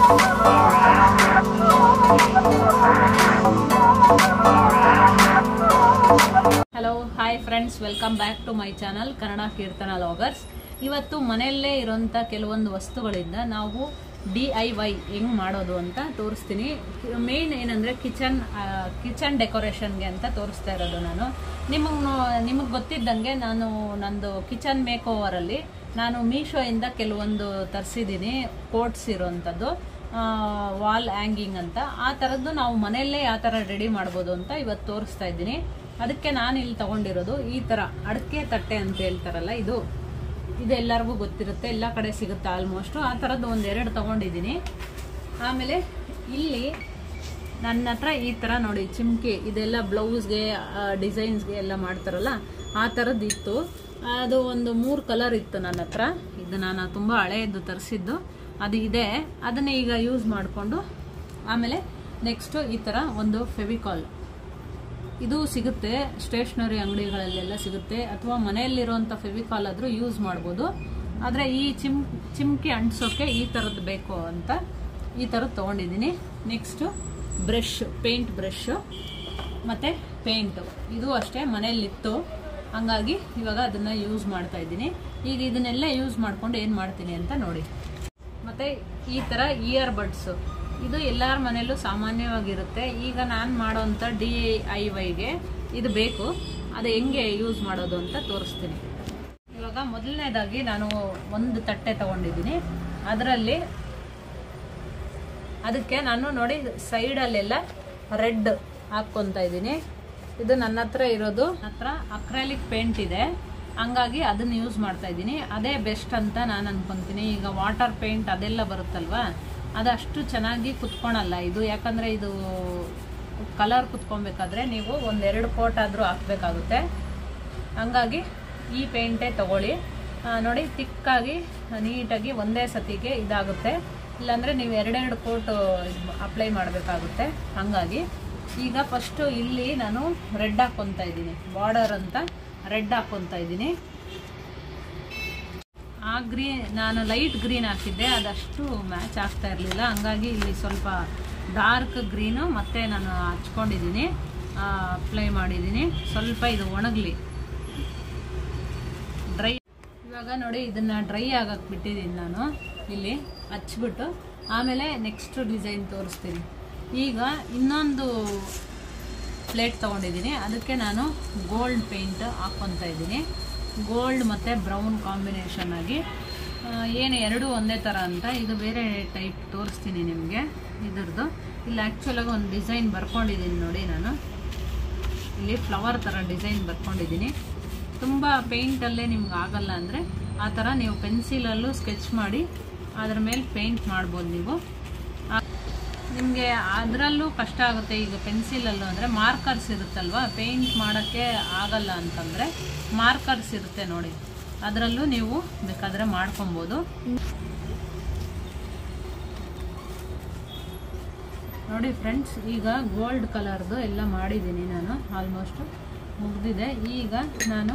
hello hi friends welcome back to my channel Kannada Keerthana vloggers ಇವತ್ತು ಮನೆಯಲ್ಲೇ ಇರೋಂಥ ಕೆಲವೊಂದು ವಸ್ತುಗಳಿಂದ ನಾವು ಡಿ ಐ ವೈ ಹೆಂಗ್ ಮಾಡೋದು ಅಂತ ತೋರಿಸ್ತೀನಿ ಮೇನ್ ಏನಂದ್ರೆ ಕಿಚನ್ ಕಿಚನ್ ಡೆಕೋರೇಷನ್ಗೆ ಅಂತ ತೋರಿಸ್ತಾ ಇರೋದು ನಾನು ನಿಮಗೆ ನಿಮಗೆ ಗೊತ್ತಿದ್ದಂಗೆ ನಾನು ನಂದು ಕಿಚನ್ ಮೇಕ್ ಓವರಲ್ಲಿ ನಾನು ಮೀಶೋಯಿಂದ ಕೆಲವೊಂದು ತರಿಸಿದ್ದೀನಿ ಕೋಟ್ಸ್ ಇರೋವಂಥದ್ದು ವಾಲ್ ಹ್ಯಾಂಗಿಂಗ್ ಅಂತ ಆ ಥರದ್ದು ನಾವು ಮನೆಯಲ್ಲೇ ಯಾವ ಥರ ರೆಡಿ ಮಾಡ್ಬೋದು ಅಂತ ಇವತ್ತು ತೋರಿಸ್ತಾ ಇದ್ದೀನಿ ಅದಕ್ಕೆ ನಾನು ಇಲ್ಲಿ ತಗೊಂಡಿರೋದು ಈ ಥರ ಅಡಕೆ ತಟ್ಟೆ ಅಂತ ಹೇಳ್ತಾರಲ್ಲ ಇದು ಇದು ಎಲ್ಲರಿಗೂ ಗೊತ್ತಿರುತ್ತೆ ಎಲ್ಲ ಕಡೆ ಸಿಗುತ್ತೆ ಆಲ್ಮೋಸ್ಟು ಆ ಥರದ್ದು ಒಂದು ಎರಡು ತಗೊಂಡಿದ್ದೀನಿ ಆಮೇಲೆ ಇಲ್ಲಿ ನನ್ನ ಹತ್ರ ಈ ಥರ ನೋಡಿ ಚಿಮ್ಕಿ ಇದೆಲ್ಲ ಬ್ಲೌಸ್ಗೆ ಡಿಸೈನ್ಸ್ಗೆ ಎಲ್ಲ ಮಾಡ್ತಾರಲ್ಲ ಆ ಥರದ್ದು ಇತ್ತು ಅದು ಒಂದು ಮೂರು ಕಲರ್ ಇತ್ತು ನನ್ನ ಹತ್ರ ಇದು ನಾನು ತುಂಬ ಹಳೆಯದ್ದು ತರಿಸಿದ್ದು ಅದು ಇದೆ ಅದನ್ನ ಈಗ ಯೂಸ್ ಮಾಡಿಕೊಂಡು ಆಮೇಲೆ ನೆಕ್ಸ್ಟು ಈ ಥರ ಒಂದು ಫೆವಿಕಾಲ್ ಇದು ಸಿಗುತ್ತೆ ಸ್ಟೇಷ್ನರಿ ಅಂಗಡಿಗಳಲ್ಲೆಲ್ಲ ಸಿಗುತ್ತೆ ಅಥವಾ ಮನೆಯಲ್ಲಿರುವಂಥ ಫೆವಿಕಾಲ್ ಆದರೂ ಯೂಸ್ ಮಾಡ್ಬೋದು ಆದರೆ ಈ ಚಿಮ್ ಚಿಮ್ಕಿ ಅಂಟಿಸೋಕೆ ಈ ಥರದ್ದು ಬೇಕು ಅಂತ ಈ ಥರದ್ದು ತೊಗೊಂಡಿದ್ದೀನಿ ನೆಕ್ಸ್ಟು ಬ್ರಷ್ ಪೇಂಟ್ ಬ್ರಷ್ ಮತ್ತು ಪೇಂಟು ಇದು ಅಷ್ಟೇ ಮನೆಯಲ್ಲಿತ್ತು ಹಂಗಾಗಿ ಇವಾಗ ಅದನ್ನು ಯೂಸ್ ಮಾಡ್ತಾ ಇದ್ದೀನಿ ಈಗ ಇದನ್ನೆಲ್ಲ ಯೂಸ್ ಮಾಡ್ಕೊಂಡು ಏನು ಮಾಡ್ತೀನಿ ಅಂತ ನೋಡಿ ಮತ್ತು ಈ ಥರ ಇಯರ್ ಬಡ್ಸು ಇದು ಎಲ್ಲರ ಮನೆಯಲ್ಲೂ ಸಾಮಾನ್ಯವಾಗಿರುತ್ತೆ ಈಗ ನಾನು ಮಾಡೋಂಥ ಡಿ ಐ ವೈಗೆ ಇದು ಬೇಕು ಅದು ಹೆಂಗೆ ಯೂಸ್ ಮಾಡೋದು ಅಂತ ತೋರಿಸ್ತೀನಿ ಇವಾಗ ಮೊದಲನೇದಾಗಿ ನಾನು ಒಂದು ತಟ್ಟೆ ತಗೊಂಡಿದ್ದೀನಿ ಅದರಲ್ಲಿ ಅದಕ್ಕೆ ನಾನು ನೋಡಿ ಸೈಡಲ್ಲೆಲ್ಲ ರೆಡ್ ಹಾಕ್ಕೊತಾ ಇದ್ದೀನಿ ಇದು ನನ್ನ ಹತ್ರ ಇರೋದು ಹತ್ರ ಅಕ್ರಾಲಿಕ್ ಪೇಂಟ್ ಇದೆ ಹಂಗಾಗಿ ಅದನ್ನ ಯೂಸ್ ಮಾಡ್ತಾ ಇದ್ದೀನಿ ಅದೇ ಬೆಸ್ಟ್ ಅಂತ ನಾನು ಅನ್ಕೊಂತೀನಿ ಈಗ ವಾಟರ್ ಪೇಂಟ್ ಅದೆಲ್ಲ ಬರುತ್ತಲ್ವಾ ಅದಷ್ಟು ಚೆನ್ನಾಗಿ ಕುತ್ಕೊಳಲ್ಲ ಇದು ಯಾಕಂದರೆ ಇದು ಕಲರ್ ಕುತ್ಕೊಬೇಕಾದ್ರೆ ನೀವು ಒಂದೆರಡು ಕೋಟ್ ಆದರೂ ಹಾಕಬೇಕಾಗುತ್ತೆ ಹಂಗಾಗಿ ಈ ಪೇಂಟೇ ತಗೊಳ್ಳಿ ಆ, ನೋಡಿ ತಿಕ್ಕಾಗಿ ನೀಟಾಗಿ ಒಂದೇ ಸತಿಗೆ ಇದಾಗುತ್ತೆ ಇಲ್ಲಾಂದರೆ ನೀವು ಎರಡೆರಡು ಕೋಟ್ ಅಪ್ಲೈ ಮಾಡಬೇಕಾಗುತ್ತೆ ಹಾಗಾಗಿ ಈಗ ಫಸ್ಟು ಇಲ್ಲಿ ನಾನು ರೆಡ್ ಹಾಕ್ಕೊತಾ ಇದ್ದೀನಿ ಬಾರ್ಡರ್ ಅಂತ ರೆಡ್ ಹಾಕ್ಕೊತಾ ಇದ್ದೀನಿ ಆ ಗ್ರೀನ್ ನಾನು ಲೈಟ್ ಗ್ರೀನ್ ಹಾಕಿದ್ದೆ ಅದಷ್ಟು ಮ್ಯಾಚ್ ಆಗ್ತಾ ಇರಲಿಲ್ಲ ಹಂಗಾಗಿ ಇಲ್ಲಿ ಸ್ವಲ್ಪ ಡಾರ್ಕ್ ಗ್ರೀನು ಮತ್ತೆ ನಾನು ಹಚ್ಕೊಂಡಿದ್ದೀನಿ ಅಪ್ಲೈ ಮಾಡಿದ್ದೀನಿ ಸ್ವಲ್ಪ ಇದು ಒಣಗಲಿ ಡ್ರೈ ಇವಾಗ ನೋಡಿ ಇದನ್ನ ಡ್ರೈ ಆಗಕ್ಕೆ ಬಿಟ್ಟಿದ್ದೀನಿ ನಾನು ಇಲ್ಲಿ ಹಚ್ಬಿಟ್ಟು ಆಮೇಲೆ ನೆಕ್ಸ್ಟ್ ಡಿಸೈನ್ ತೋರಿಸ್ತೀನಿ ಈಗ ಇನ್ನೊಂದು ಪ್ಲೇಟ್ ತೊಗೊಂಡಿದ್ದೀನಿ ಅದಕ್ಕೆ ನಾನು ಗೋಲ್ಡ್ ಪೇಂಟ್ ಹಾಕ್ಕೊತಾ ಇದ್ದೀನಿ ಗೋಲ್ಡ್ ಮತ್ತು ಬ್ರೌನ್ ಕಾಂಬಿನೇಷನ್ ಆಗಿ ಆ, ಏನು ಎರಡು ಒಂದೇ ಥರ ಅಂತ ಇದು ಬೇರೆ ಟೈಪ್ ತೋರಿಸ್ತೀನಿ ನಿಮಗೆ ಇದ್ರದ್ದು ಇಲ್ಲಿ ಆ್ಯಕ್ಚುಲಾಗಿ ಒಂದು ಡಿಸೈನ್ ಬರ್ಕೊಂಡಿದ್ದೀನಿ ನೋಡಿ ನಾನು ಇಲ್ಲಿ ಫ್ಲವರ್ ಥರ ಡಿಸೈನ್ ಬರ್ಕೊಂಡಿದ್ದೀನಿ ತುಂಬ ಪೇಂಟಲ್ಲೇ ನಿಮ್ಗೆ ಆಗಲ್ಲ ಅಂದರೆ ಆ ಥರ ನೀವು ಪೆನ್ಸಿಲಲ್ಲೂ ಸ್ಕೆಚ್ ಮಾಡಿ ಅದ್ರ ಮೇಲೆ ಪೇಂಟ್ ಮಾಡ್ಬೋದು ನೀವು ನಿಮಗೆ ಅದರಲ್ಲೂ ಕಷ್ಟ ಆಗುತ್ತೆ ಈಗ ಪೆನ್ಸಿಲಲ್ಲೂ ಅಂದರೆ ಮಾರ್ಕರ್ಸ್ ಇರುತ್ತಲ್ವ ಪೇಂಟ್ ಮಾಡೋಕ್ಕೆ ಆಗಲ್ಲ ಅಂತಂದರೆ ಮಾರ್ಕರ್ಸ್ ಇರುತ್ತೆ ನೋಡಿ ಅದರಲ್ಲೂ ನೀವು ಬೇಕಾದರೆ ಮಾಡ್ಕೊಬೋದು ನೋಡಿ ಫ್ರೆಂಡ್ಸ್ ಈಗ ಗೋಲ್ಡ್ ಕಲರ್ದು ಎಲ್ಲ ಮಾಡಿದ್ದೀನಿ ನಾನು ಆಲ್ಮೋಸ್ಟ್ ಮುಗ್ದಿದೆ ಈಗ ನಾನು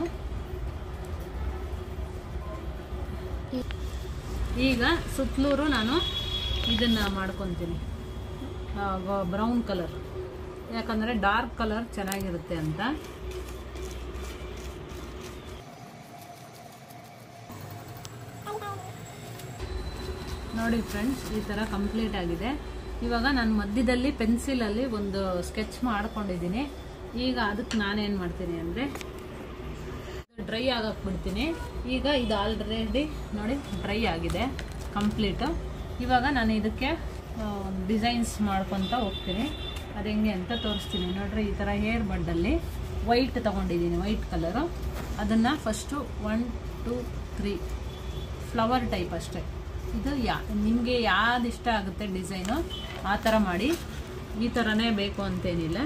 ಈಗ ಸುತ್ತಲೂರು ನಾನು ಇದನ್ನು ಮಾಡ್ಕೊತೀನಿ ಬ್ರೌನ್ ಕಲರ್ ಯಾಕಂದರೆ ಡಾರ್ಕ್ ಕಲರ್ ಚೆನ್ನಾಗಿರುತ್ತೆ ಅಂತ ನೋಡಿ ಫ್ರೆಂಡ್ಸ್ ಈ ಥರ ಕಂಪ್ಲೀಟ್ ಆಗಿದೆ ಇವಾಗ ನಾನು ಮಧ್ಯದಲ್ಲಿ ಪೆನ್ಸಿಲಲ್ಲಿ ಒಂದು ಸ್ಕೆಚ್ ಮಾಡ್ಕೊಂಡಿದ್ದೀನಿ ಈಗ ಅದಕ್ಕೆ ನಾನೇನು ಮಾಡ್ತೀನಿ ಅಂದರೆ ಡ್ರೈ ಆಗಕ್ಕೆ ಬಿಡ್ತೀನಿ ಈಗ ಇದು ಆಲ್ರೆಡಿ ನೋಡಿ ಡ್ರೈ ಆಗಿದೆ ಕಂಪ್ಲೀಟು ಇವಾಗ ನಾನು ಇದಕ್ಕೆ ಡಿಸೈನ್ಸ್ ಮಾಡ್ಕೊತ ಹೋಗ್ತೀನಿ ಅದು ಹೆಂಗೆ ಅಂತ ತೋರಿಸ್ತೀನಿ ನೋಡ್ರಿ ಈ ಥರ ಹೇರ್ ಬಡ್ಡಲ್ಲಿ ವೈಟ್ ತೊಗೊಂಡಿದ್ದೀನಿ ವೈಟ್ ಕಲರು ಅದನ್ನು first one two three flower type ಅಷ್ಟೇ ಇದು ಯಾ ನಿಮಗೆ ಯಾವ್ದು ಇಷ್ಟ ಆಗುತ್ತೆ ಡಿಸೈನು ಆ ಥರ ಮಾಡಿ ಈ ಥರನೇ ಬೇಕು ಅಂತೇನಿಲ್ಲ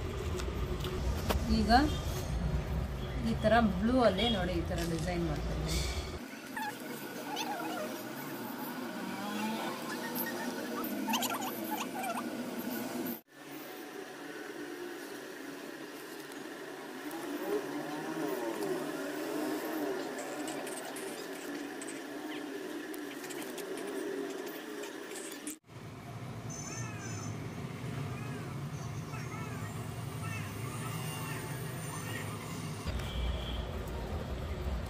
ಈಗ ಈ ಥರ ಬ್ಲೂ ಅಲ್ಲಿ ನೋಡಿ ಈ ಥರ ಡಿಸೈನ್ ಮಾಡ್ತಾ ಇದ್ದೀನಿ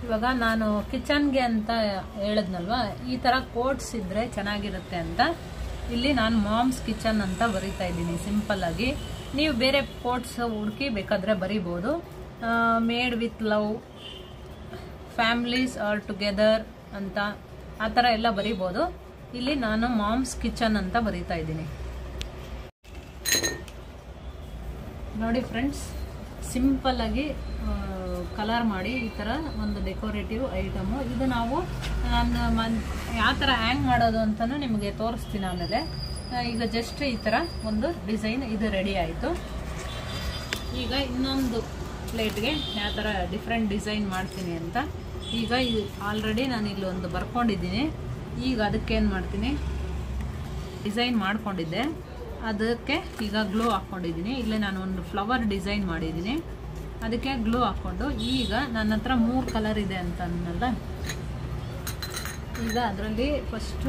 ಇವಾಗ ನಾನು ಕಿಚನ್ಗೆ ಅಂತ ಹೇಳಿದ್ನಲ್ವಾ ಈ ಥರ ಕೋಟ್ಸ್ ಇದ್ರೆ ಚೆನ್ನಾಗಿರುತ್ತೆ ಅಂತ ಇಲ್ಲಿ ನಾನು ಮಾಮ್ಸ್ ಕಿಚನ್ ಅಂತ ಬರಿತಾ ಇದ್ದೀನಿ ಸಿಂಪಲ್ ಆಗಿ ನೀವು ಬೇರೆ ಕೋಟ್ಸ್ ಹುಡುಕಿ ಬೇಕಾದರೆ ಬರಿಬೋದು made with love families are together ಅಂತ ಆ ಥರ ಎಲ್ಲ ಬರಿಬೋದು ಇಲ್ಲಿ ನಾನು ಮಾಮ್ಸ್ ಕಿಚನ್ ಅಂತ ಬರಿತಾ ಇದ್ದೀನಿ ನೋಡಿ ಫ್ರೆಂಡ್ಸ್ ಸಿಂಪಲ್ ಆಗಿ ಕಲರ್ ಮಾಡಿ ಈ ಥರ ಒಂದು ಡೆಕೋರೇಟಿವ್ ಐಟಮು ಇದು ನಾವು ನಾನು ಮನ್ ಯಾವ ಥರ ಹ್ಯಾಂಗ್ ಮಾಡೋದು ಅಂತಲೂ ನಿಮಗೆ ತೋರಿಸ್ತೀನಿ ಆಮೇಲೆ ಆ, ಈಗ ಜಸ್ಟ್ ಈ ಥರ ಒಂದು ಡಿಸೈನ್ ಇದು ರೆಡಿ ಆಯಿತು ಈಗ ಇನ್ನೊಂದು ಪ್ಲೇಟ್ಗೆ ಯಾವ ಥರ ಡಿಫ್ರೆಂಟ್ ಡಿಸೈನ್ ಮಾಡ್ತೀನಿ ಅಂತ ಈಗ ಇದು ಆಲ್ರೆಡಿ ನಾನು ಇಲ್ಲಿ ಒಂದು ಬರ್ಕೊಂಡಿದ್ದೀನಿ ಈಗ ಅದಕ್ಕೇನು ಮಾಡ್ತೀನಿ ಡಿಸೈನ್ ಮಾಡ್ಕೊಂಡಿದ್ದೆ ಅದಕ್ಕೆ ಈಗ ಗ್ಲೂ ಹಾಕ್ಕೊಂಡಿದ್ದೀನಿ ಇಲ್ಲೇ ನಾನು ಒಂದು ಫ್ಲವರ್ ಡಿಸೈನ್ ಮಾಡಿದ್ದೀನಿ ಅದಕ್ಕೆ ಗ್ಲೂ ಹಾಕ್ಕೊಂಡು ಈಗ ನನ್ನ ಹತ್ರ ಮೂರು ಕಲರ್ ಇದೆ ಅಂತ ಅನ್ನಲ್ಲ ಈಗ ಅದರಲ್ಲಿ ಫಸ್ಟು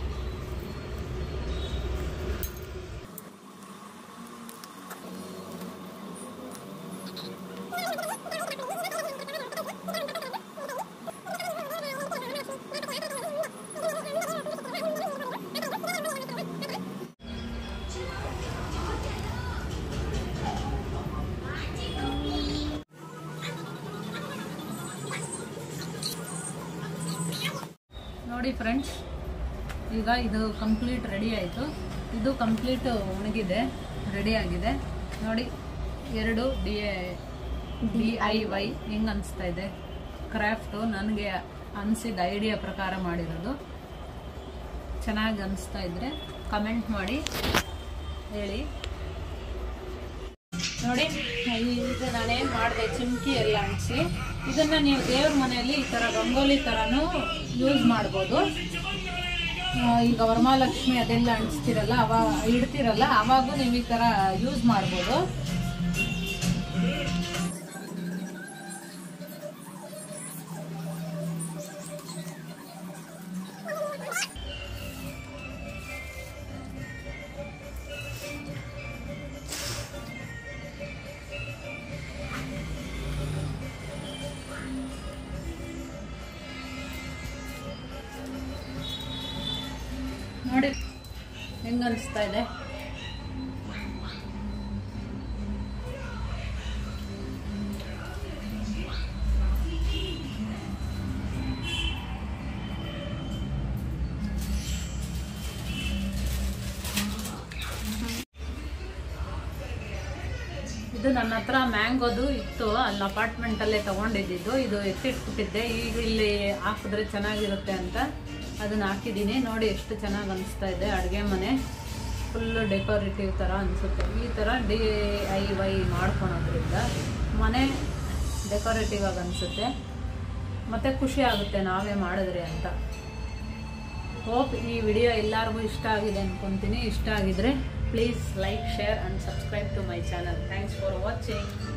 ನೋಡಿ ಫ್ರೆಂಡ್ಸ್ ಈಗ ಇದು ಕಂಪ್ಲೀಟ್ ರೆಡಿ ಆಯಿತು ಇದು ಕಂಪ್ಲೀಟ್ ಒಣಗಿದೆ ರೆಡಿ ಆಗಿದೆ ನೋಡಿ ಎರಡು ಡಿ ಡಿ ಐ ವೈ ಹೆಂಗೆ ಅನಿಸ್ತಾ ಇದೆ ಕ್ರಾಫ್ಟು ನನಗೆ ಅನಿಸಿದ ಐಡಿಯಾ ಪ್ರಕಾರ ಮಾಡಿರೋದು ಚೆನ್ನಾಗಿ ಅನಿಸ್ತಾ ಇದ್ರೆ ಕಮೆಂಟ್ ಮಾಡಿ ಹೇಳಿ ನೋಡಿ ಈಗ ನಾನೇನು ಮಾಡಿದೆ ಚಿಮ್ಕಿ ಎಲ್ಲ ಅಂಟಿಸಿ ಇದನ್ನ ನೀವು ದೇವ್ರ ಮನೆಯಲ್ಲಿ ಈ ಥರ ರಂಗೋಲಿ ಥರನೂ ಯೂಸ್ ಮಾಡ್ಬೋದು ಆ, ಈಗ ವರಮಹಾಲಕ್ಷ್ಮಿ ಅದೆಲ್ಲ ಅಂಟಿಸ್ತಿರಲ್ಲ ಅವಾಗ ಇಡ್ತಿರಲ್ಲ ಅವಾಗೂ ನೀವು ಈ ಥರ ಯೂಸ್ ಮಾಡ್ಬೋದು ನೋಡಿ ಹೆಂಗ ಅನಿಸ್ತಾ ಇದೆ ಇದು ನನ್ನ ಹತ್ರ ಮ್ಯಾಂಗೋದು ಇತ್ತು ಅಲ್ಲಿ ಅಪಾರ್ಟ್ಮೆಂಟ್ ಅಲ್ಲೇ ತಗೊಂಡಿದ್ದು ಇದು ಎತ್ತಿಟ್ಬಿಟ್ಟಿದ್ದೆ ಈಗ ಇಲ್ಲಿ ಹಾಕಿದ್ರೆ ಚೆನ್ನಾಗಿರುತ್ತೆ ಅಂತ ಅದನ್ನ ಹಾಕಿದ್ದೀನಿ ನೋಡಿ ಎಷ್ಟು ಚೆನ್ನಾಗಿ ಅನಿಸ್ತಾ ಇದೆ ಅಡುಗೆ ಮನೆ ಫುಲ್ಲು ಡೆಕೋರೇಟಿವ್ ಥರ ಅನಿಸುತ್ತೆ ಈ ಥರ ಡಿ ಐ ವೈ ಮಾಡ್ಕೊಳೋದ್ರಿಂದ ಮನೆ ಡೆಕೋರೇಟಿವ್ ಆಗಿ ಅನಿಸುತ್ತೆ ಮತ್ತು ಖುಷಿ ಆಗುತ್ತೆ ನಾವೇ ಮಾಡಿದ್ರಿ ಅಂತ ಹೋಪ್ ಈ ವಿಡಿಯೋ ಎಲ್ಲರಿಗೂ ಇಷ್ಟ ಆಗಿದೆ ಅನ್ಕೊಂತೀನಿ ಇಷ್ಟ ಆಗಿದ್ರೆ please like share and subscribe to my channel thanks for watching